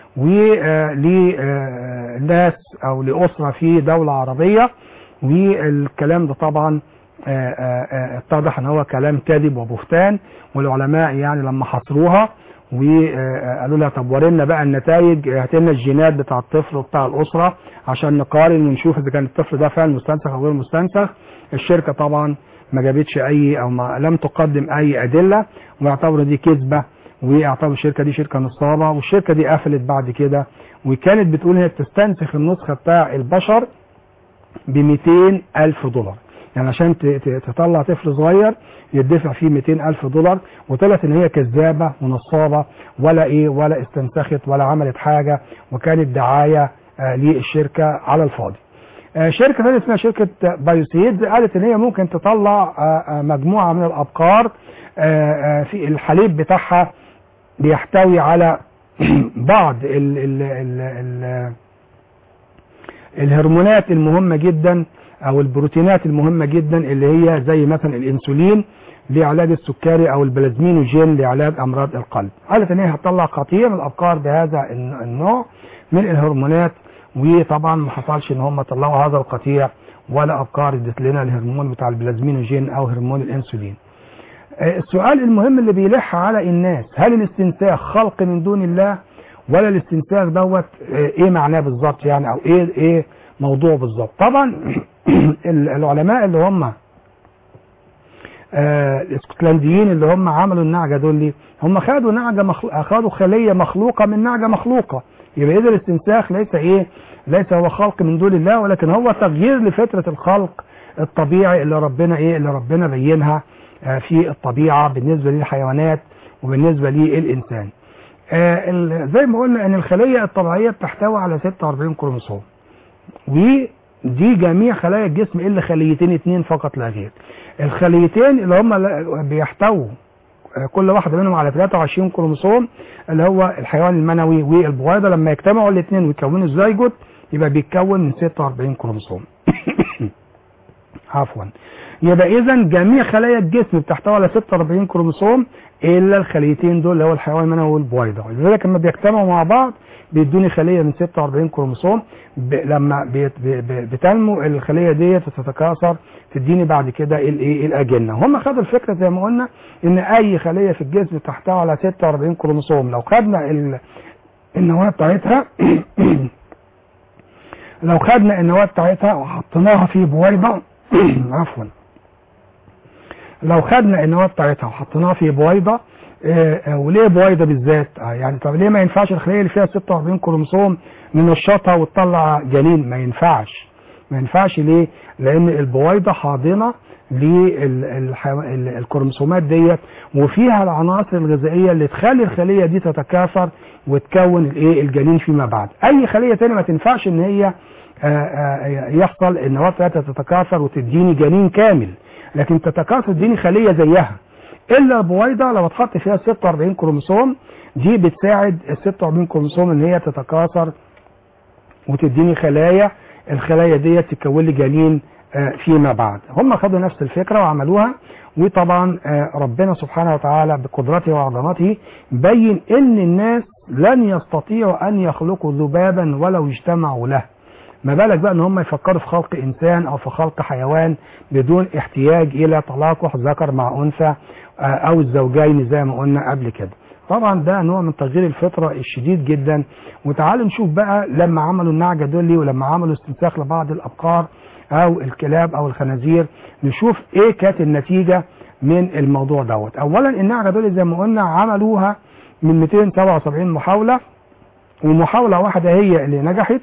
ولناس او لاسره في دوله عربيه والكلام ده طبعا آه، آه، آه، اتضح ان هو كلام كاذب وبهتان والعلماء يعني لما حصروها وقالوا لها طب ورينا بقى النتائج هات لنا الجينات بتاع الطفل وبتاع الاسره عشان نقارن ونشوف اذا كان الطفل ده فعلا مستنسخ او غير مستنسخ الشركه طبعا ما جابتش اي او ما لم تقدم اي ادله ويعتبروا دي كذبه ويعتبروا الشركه دي شركه نصابه والشركه دي قفلت بعد كده وكانت بتقول هي بتستنسخ النسخه بتاع البشر ب 200 ألف دولار يعني عشان ت- ت- تطلع طفل صغير يدفع فيه 200 ألف دولار وطلعت إن هي كذابة ونصابة ولا إيه ولا استنسخت ولا عملت حاجة وكانت دعاية آه للشركة على الفاضي. آه شركة ثانية اسمها شركة بايوسيدز قالت إن هي ممكن تطلع آه آه مجموعة من الأبقار آه آه في الحليب بتاعها بيحتوي على بعض ال ال ال ال الهرمونات المهمة جدا او البروتينات المهمة جدا اللي هي زي مثلا الانسولين لعلاج السكري او البلازمينوجين لعلاج امراض القلب قالت ان هي هتطلع قطيع من الابقار بهذا الن- النوع من الهرمونات وطبعا ما حصلش ان هم طلعوا هذا القطيع ولا ابقار ادت لنا الهرمون بتاع البلازمينوجين او هرمون الانسولين آه، السؤال المهم اللي بيلح على الناس هل الاستنساخ خلق من دون الله ولا الاستنساخ دوت آه، ايه معناه بالظبط يعني او ايه ايه موضوعه بالظبط طبعا ال- العلماء اللي هم آه، الاسكتلنديين اللي هم عملوا النعجه دول ليه؟ هم خدوا نعجه مخلوق خدوا خليه مخلوقه من نعجه مخلوقه يبقى اذا الاستنساخ ليس ايه؟ ليس هو خلق من دون الله ولكن هو تغيير لفطره الخلق الطبيعي اللي ربنا ايه؟ اللي ربنا بينها آه، في الطبيعه بالنسبه للحيوانات وبالنسبه للانسان. آه، ال- زي ما قلنا ان الخليه الطبيعيه بتحتوي على 46 كروموسوم. ودي جميع خلايا الجسم الا خليتين اتنين فقط لا غير. الخليتين اللي هم لا- بيحتووا آه، كل واحده منهم على 23 كروموسوم اللي هو الحيوان المنوي والبويضه لما يجتمعوا الاثنين ويكونوا الزيجوت يبقى بيتكون من 46 كروموسوم. عفوا يبقى اذا جميع خلايا الجسم بتحتوي على 46 كروموسوم الا الخليتين دول اللي هو الحيوان المنوي والبويضه لذلك لما بيجتمعوا مع بعض بيدوني خليه من 46 كروموسوم ب... لما بيت... ب... ب... بتنمو الخليه ديت وتتكاثر تديني بعد كده الايه الاجنه هم خدوا الفكره زي ما قلنا ان اي خليه في الجسم تحتوي على 46 كروموسوم لو خدنا ال... النواه بتاعتها لو خدنا النواه بتاعتها وحطيناها في بويضه عفوا لو خدنا النواه بتاعتها وحطيناها في بويضه آه، آه، وليه بويضه بالذات آه، يعني طب ليه ما ينفعش الخليه اللي فيها 46 كروموسوم ننشطها وتطلع جنين ما ينفعش ما ينفعش ليه لان البويضه حاضنه للكروموسومات ديت وفيها العناصر الغذائيه اللي تخلي الخليه دي تتكاثر وتكون الايه الجنين فيما بعد اي خليه تانية ما تنفعش ان هي آه، آه، يحصل النواه بتاعتها تتكاثر وتديني جنين كامل لكن تتكاثر تديني خليه زيها الا البويضه لو اتحط فيها 46 كروموسوم دي بتساعد ال 46 كروموسوم ان هي تتكاثر وتديني خلايا الخلايا ديت تكون لي جنين آه، فيما بعد هم خدوا نفس الفكرة وعملوها وطبعا آه، ربنا سبحانه وتعالى بقدرته وعظمته بين ان الناس لن يستطيعوا ان يخلقوا ذبابا ولو اجتمعوا له ما بالك بقى ان هم يفكروا في خلق انسان او في خلق حيوان بدون احتياج الى تلاقح ذكر مع انثى آه، او الزوجين زي ما قلنا قبل كده طبعا ده نوع من تغيير الفطرة الشديد جدا وتعالوا نشوف بقى لما عملوا النعجة دولي ولما عملوا استنساخ لبعض الابقار او الكلاب او الخنازير نشوف ايه كانت النتيجة من الموضوع دوت اولا النعجة دول زي ما قلنا عملوها من 277 محاولة ومحاولة واحدة هي اللي نجحت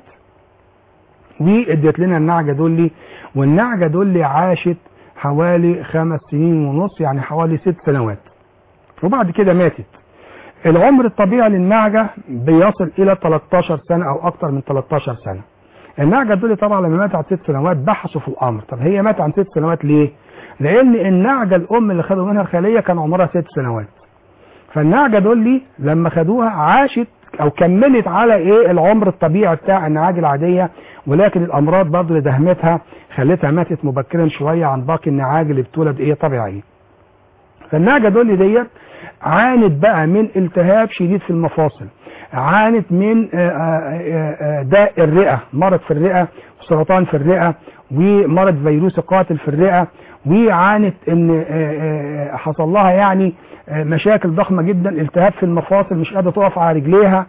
وادت لنا النعجة دولي والنعجة دولي عاشت حوالي خمس سنين ونص يعني حوالي ست سنوات وبعد كده ماتت العمر الطبيعي للنعجة بيصل الى 13 سنة او اكتر من 13 سنة النعجة دول طبعا لما ماتت عن ست سنوات بحثوا في الامر طب هي ماتت عن ست سنوات ليه لان النعجة الام اللي خدوا منها الخلية كان عمرها ست سنوات فالنعجة دول لما خدوها عاشت او كملت على ايه العمر الطبيعي بتاع النعاج العادية ولكن الامراض برضه اللي دهمتها خلتها ماتت مبكرا شوية عن باقي النعاج اللي بتولد ايه طبيعية فالنعجة دول ديت عانت بقى من التهاب شديد في المفاصل عانت من آه، آه، آه، داء الرئة مرض في الرئة وسرطان في الرئة ومرض فيروسي قاتل في الرئة وعانت ان آه، آه، حصل لها يعني آه، مشاكل ضخمة جدا التهاب في المفاصل مش قادرة تقف على رجليها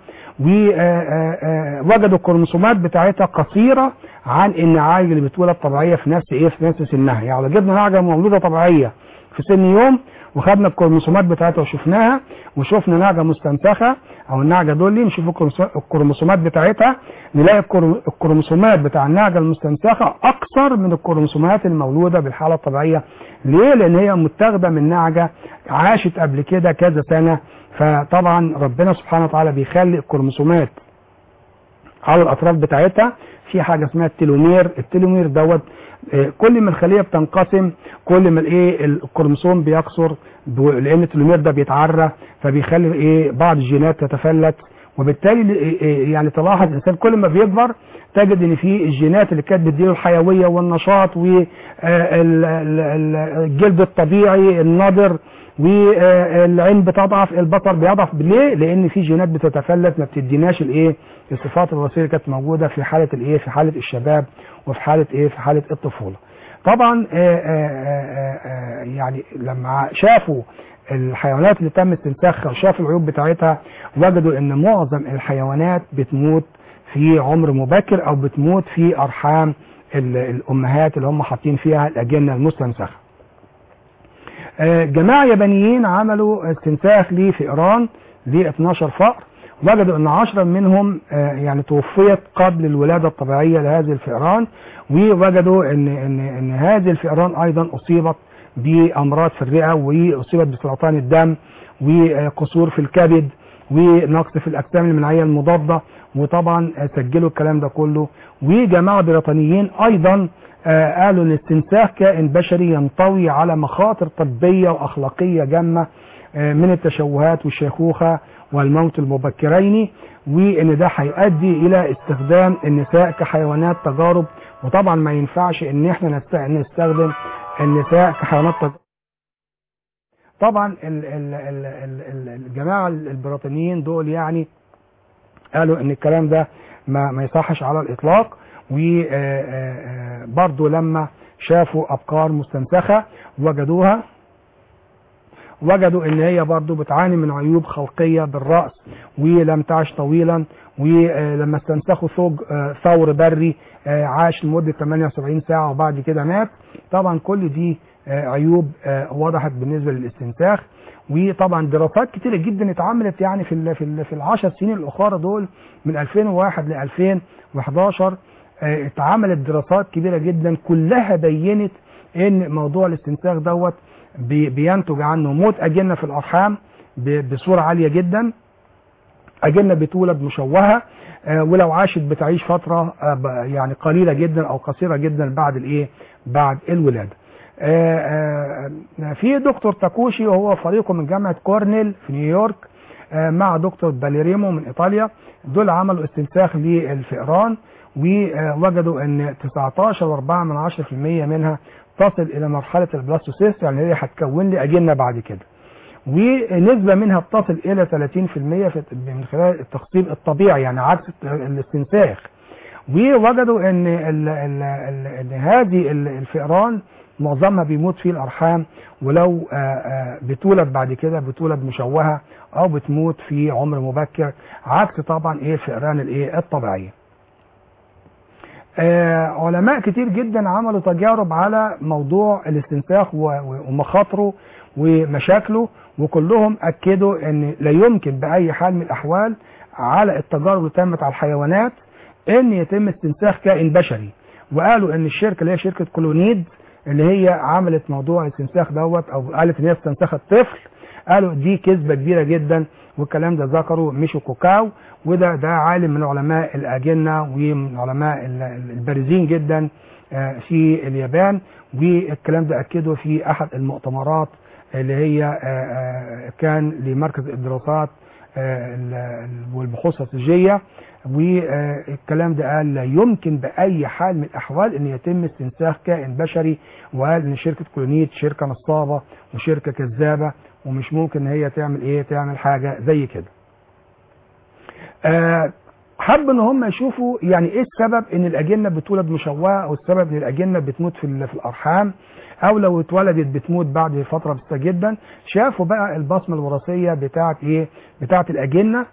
ووجدوا الكروموسومات بتاعتها قصيرة عن النعاج اللي بتولد طبيعية في نفس ايه في نفس سنها يعني لو جبنا نعجة مولودة طبيعية في سن يوم وخدنا الكروموسومات بتاعتها وشفناها وشفنا نعجة مستنسخة او النعجة دول نشوف الكروموسو- الكروموسومات بتاعتها نلاقي الكرو- الكروموسومات بتاع النعجة المستنسخة اكثر من الكروموسومات المولودة بالحالة الطبيعية ليه لان هي متاخدة من نعجة عاشت قبل كده كذا سنة فطبعا ربنا سبحانه وتعالى بيخلي الكروموسومات على الاطراف بتاعتها في حاجه اسمها التلومير التلومير دوت آه، كل ما الخليه بتنقسم كل ما الايه الكروموسوم بيكسر ب- لان التلومير ده بيتعرى فبيخلي ايه بعض الجينات تتفلت وبالتالي آه، آه، يعني تلاحظ الانسان كل ما بيكبر تجد ان في الجينات اللي كانت بتديله الحيويه والنشاط والجلد الطبيعي النضر والعين بتضعف البصر بيضعف ليه لان في جينات بتتفلت ما بتديناش الايه الصفات الوراثيه اللي كانت موجوده في حاله الايه في حاله الشباب وفي حاله ايه في حاله الطفوله طبعا آه، آه، آه، آه، يعني لما شافوا الحيوانات اللي تم استنساخها وشافوا العيوب بتاعتها وجدوا ان معظم الحيوانات بتموت في عمر مبكر او بتموت في ارحام ال- الامهات اللي هم حاطين فيها الاجنه المستنسخه آه، جماعة يابانيين عملوا استنساخ لفئران ل 12 فأر وجدوا ان 10 منهم آه، يعني توفيت قبل الولادة الطبيعية لهذه الفئران ووجدوا ان ان ان هذه الفئران ايضا اصيبت بامراض في الرئة واصيبت بسرطان الدم وقصور في الكبد ونقص في الاجسام المناعية المضادة وطبعا آه، سجلوا الكلام ده كله وجماعة بريطانيين ايضا آه، قالوا ان استنساخ كائن بشري ينطوي على مخاطر طبية واخلاقية جامة آه، من التشوهات والشيخوخة والموت المبكرين وان ده هيؤدي الى استخدام النساء كحيوانات تجارب وطبعا ما ينفعش ان احنا نست- نستخدم النساء كحيوانات تجارب طبعا ال ال ال ال ال الجماعة البريطانيين دول يعني قالوا ان الكلام ده ما, ما يصحش على الاطلاق وبرضه لما شافوا ابقار مستنسخة وجدوها وجدوا ان هي برضو بتعاني من عيوب خلقية بالرأس ولم تعش طويلا ولما استنسخوا ثوج آه، ثور بري آه، عاش لمدة 78 ساعة وبعد كده مات طبعا كل دي آه، عيوب آه، وضحت بالنسبة للاستنساخ وطبعا دراسات كتيرة جدا اتعملت يعني في ال في ال في العشر سنين الاخرى دول من 2001 ل 2011 آه، اتعملت دراسات كبيرة جدا كلها بينت ان موضوع الاستنساخ دوت بي- بينتج عنه موت أجنة في الأرحام ب- بصورة عالية جدا أجنة بتولد مشوهة آه، ولو عاشت بتعيش فترة آه، ب- يعني قليلة جدا أو قصيرة جدا بعد الإيه بعد الولادة آه، آه، في دكتور تاكوشي وهو فريقه من جامعة كورنيل في نيويورك آه، مع دكتور باليريمو من إيطاليا دول عملوا استنساخ للفئران ووجدوا ان 19.4 من 10% منها تصل الى مرحله البلاستوسيست يعني هي هتكون لي اجنه بعد كده ونسبة منها بتصل إلى 30% في من خلال التخصيب الطبيعي يعني عكس الاستنساخ ووجدوا ان ال ال ال ان هذه ال- الفئران معظمها بيموت في الارحام ولو آه، آه، بتولد بعد كده بتولد مشوهه او بتموت في عمر مبكر عكس طبعا ايه الفئران الايه الطبيعيه. آه، علماء كتير جدا عملوا تجارب على موضوع الاستنساخ و- و- ومخاطره ومشاكله وكلهم اكدوا ان لا يمكن باي حال من الاحوال على التجارب اللي تمت على الحيوانات ان يتم استنساخ كائن بشري وقالوا ان الشركه اللي هي شركه كولونيد اللي هي عملت موضوع الاستنساخ دوت او قالت ان هي استنسخت طفل قالوا دي كذبه كبيره جدا والكلام ده ذكره ميشو كوكاو وده ده عالم من علماء الاجنه ومن علماء ال- ال- البارزين جدا آه، في اليابان والكلام ده اكده في احد المؤتمرات اللي هي آه، آه، كان لمركز الدراسات آه، ال- ال- والبحوث الاستراتيجيه والكلام ده قال لا يمكن باي حال من الاحوال ان يتم استنساخ كائن بشري وقال ان شركه كولونيت شركه نصابه وشركه كذابه ومش ممكن ان هي تعمل ايه تعمل حاجه زي كده. آه، حب ان هم يشوفوا يعني ايه السبب ان الاجنه بتولد مشوهه او السبب ان الاجنه بتموت في ال- في الارحام او لو اتولدت بتموت بعد فتره بسيطه جدا شافوا بقى البصمه الوراثيه بتاعه ايه بتاعه الاجنه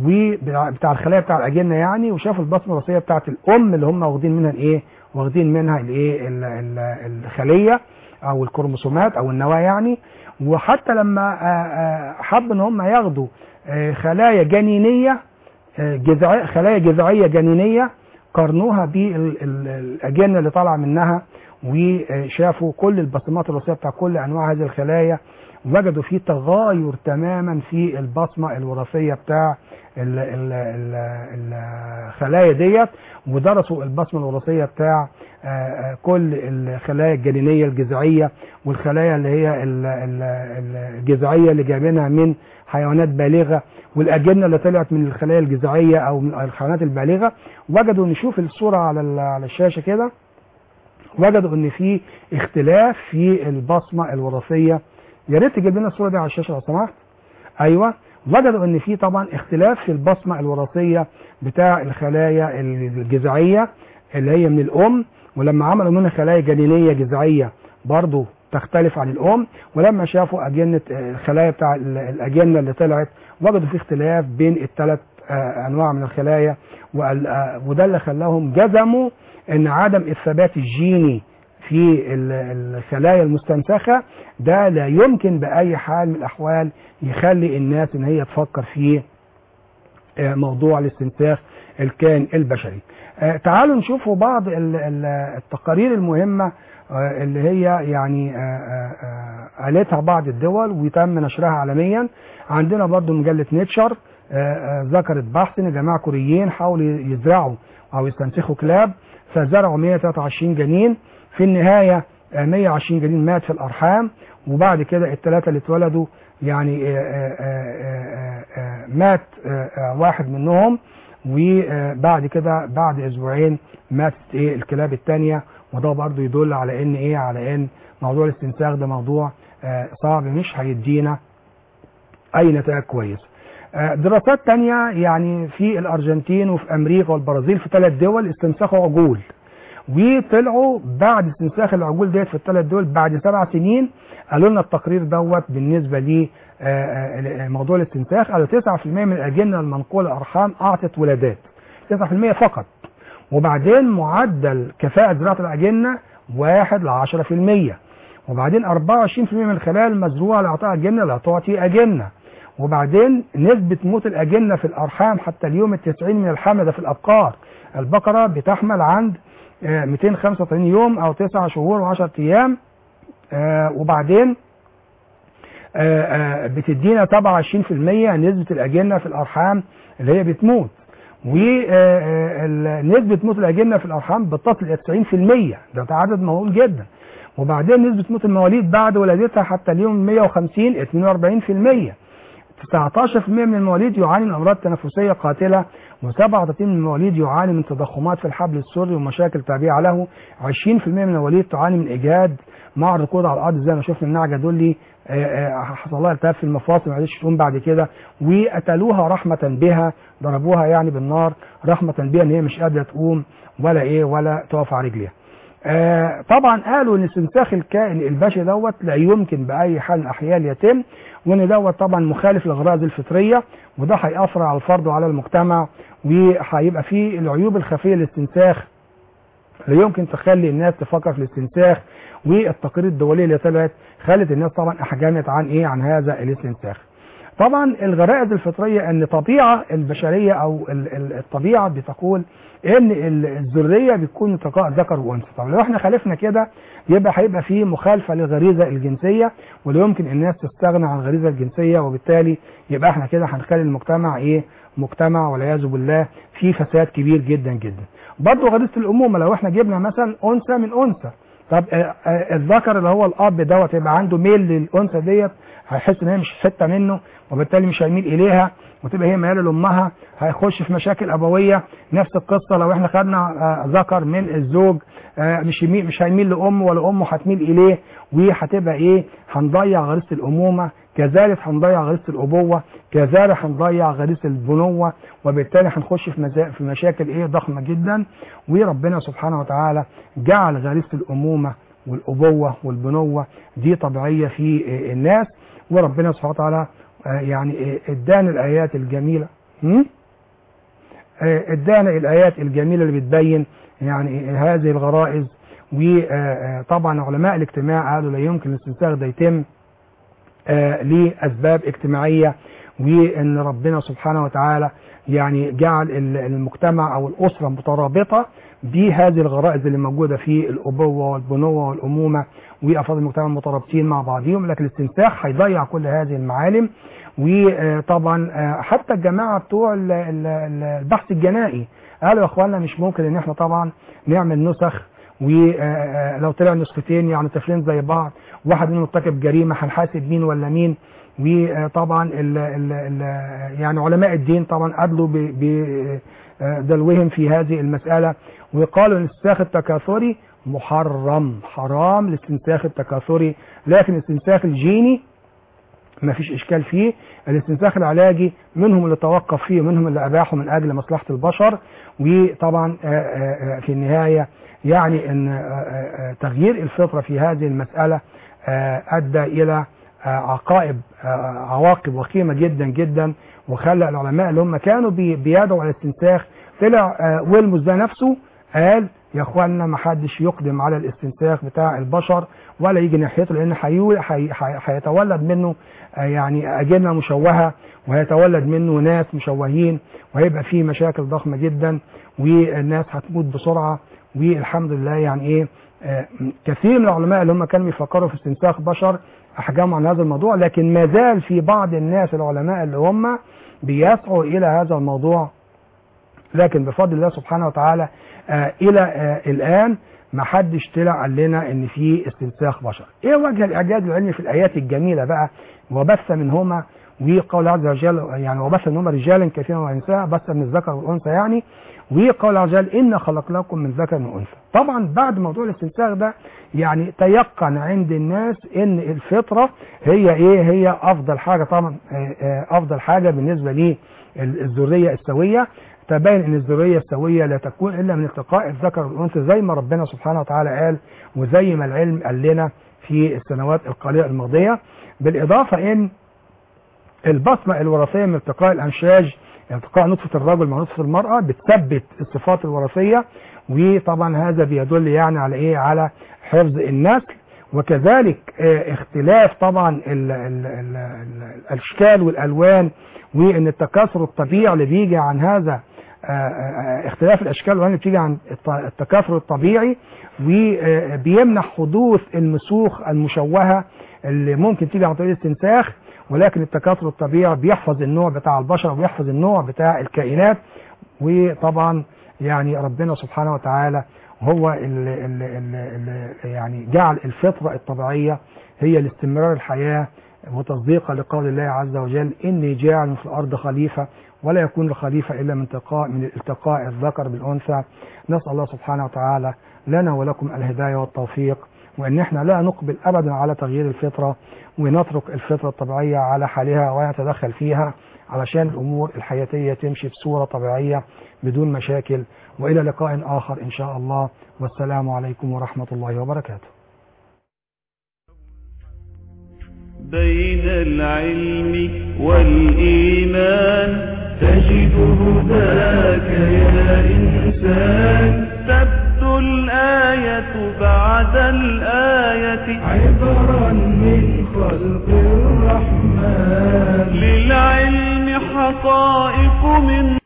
وبتاع الخلايا بتاع الاجنه يعني وشافوا البصمه الوراثيه بتاعه الام اللي هم واخدين منها الايه واخدين منها الايه ال- ال- الخليه او الكروموسومات او النواه يعني وحتى لما آه، آه، حب ان هم ياخدوا آه، خلايا جنينيه آه، جذعي خلايا جذعيه جنينيه قارنوها بالاجنه اللي طالعه منها وشافوا كل البصمات الوراثيه بتاع كل انواع هذه الخلايا وجدوا في تغاير تماما في البصمه الوراثيه بتاع ال- ال- ال- الخلايا ديت ودرسوا البصمه الوراثيه بتاع آه، آه، كل الخلايا الجنينيه الجذعيه والخلايا اللي هي ال- ال- الجذعيه اللي جايبينها من حيوانات بالغه والاجنه اللي طلعت من الخلايا الجذعيه او من الحيوانات البالغه وجدوا نشوف الصوره على ال- على الشاشه كده وجدوا ان في اختلاف في البصمه الوراثيه يا ريت تجيب لنا الصوره دي على الشاشه لو سمحت ايوه وجدوا ان في طبعا اختلاف في البصمه الوراثيه بتاع الخلايا الجذعيه اللي هي من الام ولما عملوا منها خلايا جنينيه جذعيه برضو تختلف عن الام ولما شافوا اجنه آه، الخلايا بتاع ال- الاجنه اللي طلعت وجدوا في اختلاف بين الثلاث انواع من الخلايا وال- آه، وده اللي خلاهم جزموا ان عدم الثبات الجيني في ال- الخلايا المستنسخه ده لا يمكن باي حال من الاحوال يخلي الناس ان هي تفكر في آه، موضوع الاستنساخ الكائن البشري. آه، تعالوا نشوفوا بعض ال- ال- التقارير المهمه آه، اللي هي يعني آه، آه، آه، قالتها بعض الدول وتم نشرها عالميا عندنا برضو مجله نيتشر آه، آه، ذكرت بحث ان جماعه كوريين حاولوا يزرعوا او يستنسخوا كلاب فزرعوا 123 جنين في النهايه آه، 120 جنين مات في الارحام وبعد كده الثلاثه اللي اتولدوا يعني آه، آه، آه، آه، آه، مات آه، آه، واحد منهم وبعد كده بعد اسبوعين ماتت ايه الكلاب الثانيه وده برضو يدل على ان ايه على ان موضوع الاستنساخ ده موضوع آه، صعب مش هيدينا اي نتائج كويسه آه، دراسات تانية يعني في الارجنتين وفي امريكا والبرازيل في ثلاث دول استنسخوا عجول وطلعوا بعد استنساخ العجول ديت في الثلاث دول بعد سبع سنين قالوا لنا التقرير دوت بالنسبه ل موضوع الاستنساخ قالوا 9% من الاجنه المنقوله ارحام اعطت ولادات 9% فقط وبعدين معدل كفاءه زراعه الاجنه 1 ل 10% وبعدين 24% من الخلايا المزروعه لاعطاء اجنه لا تعطي اجنه وبعدين نسبة موت الأجنة في الأرحام حتى اليوم التسعين من الحمل ده في الأبقار البقرة بتحمل عند آه، 285 يوم أو 9 شهور و10 أيام آه، وبعدين آه، آه، بتدينا طبعا 20% نسبة الأجنة في الأرحام اللي هي بتموت ونسبة موت الأجنة في الأرحام بتصل إلى 90% ده عدد مهول جدا وبعدين نسبة موت المواليد بعد ولادتها حتى اليوم 150 42% 19% من المواليد يعاني من امراض تنفسيه قاتله و37% من المواليد يعاني من تضخمات في الحبل السري ومشاكل تابعه له 20% من المواليد تعاني من اجهاد مع الركود على الارض زي ما شفنا النعجه دول لي آه، آه، حصل لها التهاب في المفاصل ما قدرتش تقوم بعد كده وقتلوها رحمه بها ضربوها يعني بالنار رحمه بها ان هي مش قادره تقوم ولا ايه ولا تقف على رجليها آه طبعا قالوا ان استنساخ الكائن البشري دوت لا يمكن باي حال من الاحيان يتم وان دوت طبعا مخالف للغرائز الفطريه وده هيأثر على الفرد وعلى المجتمع وهيبقى فيه العيوب الخفيه للاستنساخ لا يمكن تخلي الناس تفكر في الاستنساخ والتقارير الدوليه اللي طلعت خلت الناس طبعا احجمت عن ايه عن هذا الاستنساخ طبعا الغرائز الفطريه ان طبيعه البشريه او ال- ال- الطبيعه بتقول ان ال- الذريه بتكون التقاء ذكر وانثى طب لو احنا خالفنا كده يبقى هيبقى في مخالفه للغريزه الجنسيه ولا يمكن الناس تستغنى عن الغريزه الجنسيه وبالتالي يبقى احنا كده هنخلي المجتمع ايه مجتمع والعياذ بالله فيه فساد كبير جدا جدا برضه غريزه الامومه لو احنا جبنا مثلا انثى من انثى طب آه، آه، الذكر اللي هو الاب دوت يبقى عنده ميل للانثى ديت هيحس ان هي مش حته منه وبالتالي مش هيميل اليها وتبقى هي مياله لامها هيخش في مشاكل ابويه نفس القصه لو احنا خدنا آه، ذكر من الزوج آه، مش يميل مش هيميل لامه ولا امه هتميل اليه وهتبقى ايه هنضيع غريزه الامومه كذلك هنضيع غريزه الابوه كذلك هنضيع غريزه البنوه وبالتالي هنخش في مزا- في مشاكل ايه ضخمه جدا وربنا سبحانه وتعالى جعل غريزه الامومه والابوه والبنوه دي طبيعيه في آه، الناس وربنا سبحانه وتعالى آه، يعني آه، ادانا الايات الجميله هم؟ آه، ادانا الايات الجميله اللي بتبين يعني هذه الغرائز وطبعا علماء الاجتماع قالوا لا يمكن الاستنساخ ده يتم آه، لاسباب اجتماعيه وان ربنا سبحانه وتعالى يعني جعل ال- المجتمع او الاسره مترابطه بهذه الغرائز اللي موجوده في الابوه والبنوه والامومه وافراد المجتمع مترابطين مع بعضهم لكن الاستنساخ هيضيع كل هذه المعالم وطبعا آه، حتى الجماعه بتوع ال- ال- ال- البحث الجنائي قالوا يا اخوانا مش ممكن ان احنا طبعا نعمل نسخ ولو طلع نسختين يعني طفلين زي بعض واحد منهم ارتكب جريمه هنحاسب مين ولا مين وطبعا ال ال ال يعني علماء الدين طبعا قابلوا بدلوهم في هذه المساله وقالوا ان الاستنساخ التكاثري محرم حرام الاستنساخ التكاثري لكن الاستنساخ الجيني ما فيش اشكال فيه الاستنساخ العلاجي منهم اللي توقف فيه ومنهم اللي اباحه من اجل مصلحه البشر وطبعا آه، آه، آه، في النهايه يعني ان آه، آه، آه، تغيير الفطره في هذه المساله آه، ادى الى آه، عقائب آه، عواقب وخيمه جدا جدا وخلى العلماء اللي هم كانوا بي- بيدعوا على الاستنساخ طلع آه، ويلموس ده نفسه قال يا اخوانا ما حدش يقدم على الاستنساخ بتاع البشر ولا يجي ناحيته لان هيو- هي- هي- هيتولد منه آه، يعني اجنه مشوهه وهيتولد منه ناس مشوهين وهيبقى فيه مشاكل ضخمه جدا والناس هتموت بسرعه والحمد لله يعني ايه آه، كثير من العلماء اللي هم كانوا بيفكروا في استنساخ بشر احجموا عن هذا الموضوع لكن ما زال في بعض الناس العلماء اللي هم بيسعوا الى هذا الموضوع لكن بفضل الله سبحانه وتعالى آه الى آه الان ما حدش طلع قال لنا ان في استنساخ بشر ايه وجه الاعجاز العلمي في الايات الجميله بقى وبث منهما وقول عز وجل يعني وبث منهما رجالا كثيرا ونساء بث من الذكر والانثى يعني وقول عز وجل ان خلقناكم من ذكر وانثى طبعا بعد موضوع الاستنساخ ده يعني تيقن عند الناس ان الفطره هي ايه هي افضل حاجه طبعا آه، آه، افضل حاجه بالنسبه للذريه السويه تبين ان الذريه السويه لا تكون الا من التقاء الذكر والانثى زي ما ربنا سبحانه وتعالى قال وزي ما العلم قال لنا في السنوات القليله الماضيه بالاضافه ان البصمه الوراثيه من التقاء الامشاج التقاء نطفه الرجل مع نطفه المراه بتثبت الصفات الوراثيه وطبعا هذا بيدل يعني على ايه على حفظ النسل وكذلك آه، اختلاف طبعا ال ال ال ال الاشكال والالوان وان التكاثر الطبيعي اللي بيجي عن هذا آه، آه، اختلاف الاشكال والالوان اللي بتيجي عن الت- التكاثر الطبيعي وبيمنع حدوث المسوخ المشوهه اللي ممكن تيجي عن طريق الاستنساخ ولكن التكاثر الطبيعي بيحفظ النوع بتاع البشر وبيحفظ النوع بتاع الكائنات وطبعا يعني ربنا سبحانه وتعالى هو اللي, اللي, اللي, اللي يعني جعل الفطرة الطبيعية هي لاستمرار الحياة وتصديقا لقول الله عز وجل إني جاعل في الأرض خليفة ولا يكون الخليفة إلا من التقاء من التقاء الذكر بالأنثى نسأل الله سبحانه وتعالى لنا ولكم الهداية والتوفيق وإن احنا لا نقبل أبدا على تغيير الفطرة ونترك الفطرة الطبيعية على حالها ونتدخل فيها علشان الأمور الحياتية تمشي بصورة طبيعية بدون مشاكل وإلى لقاء آخر إن شاء الله والسلام عليكم ورحمة الله وبركاته بين العلم والإيمان تجد هداك يا إنسان تبدو الآية بعد الآية عبرا من خلق الرحمن للعلم حقائق من